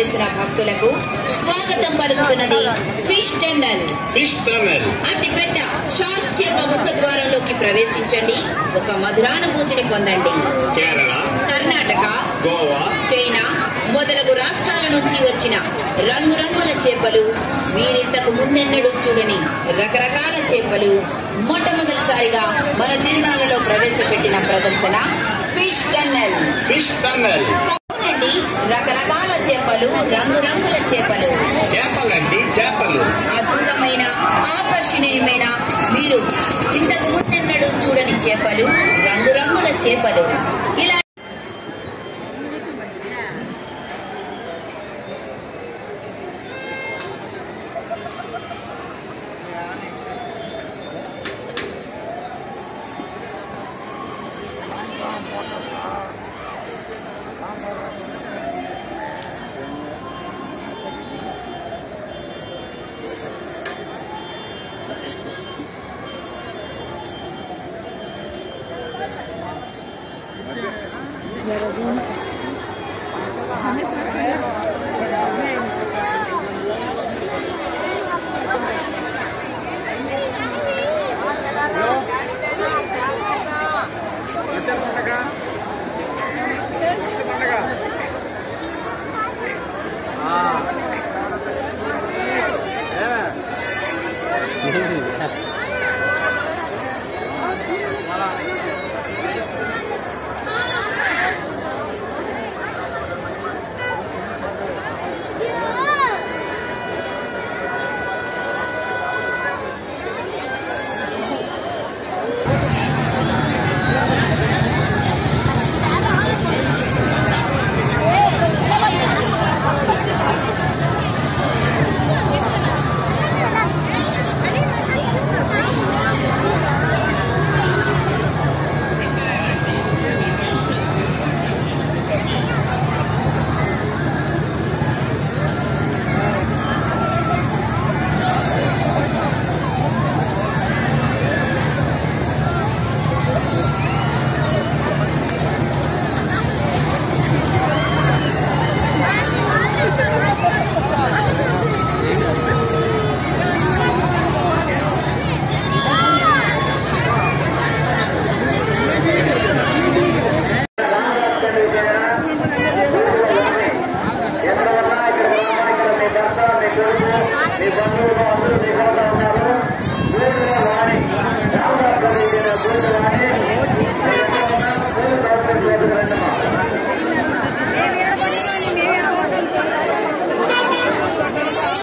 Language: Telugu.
చేసిన భక్తులకు స్వాగతం పలుకుతున్నది ఫిష్ టెండల్ ఫిష్ టన్నెల్ అతి పెద్ద షార్క్ చేప ముఖ ద్వారంలోకి ప్రవేశించండి ఒక మధురానుభూతిని పొందండి కేరళ కర్ణాటక గోవా చైనా మొదలగు రాష్ట్రాల నుంచి వచ్చిన రంగురంగుల చేపలు మీరింతకు ముందెన్నడూ చూడని రకరకాల చేపలు మొట్టమొదటిసారిగా మన తిరునాళ్ళలో ప్రవేశపెట్టిన ప్రదర్శన ఫిష్ టన్నెల్ ఫిష్ టన్నెల్ అవునండి రకరకాల చేపలు రంగురంగుల చేపలు చేపలండి చేపలు అద్భుతమైన ఆకర్షణీయమైన మీరు ఇంతకు ముందెన్నడూ చూడని చేపలు రంగురంగుల చేపలు ఇలా Gracias.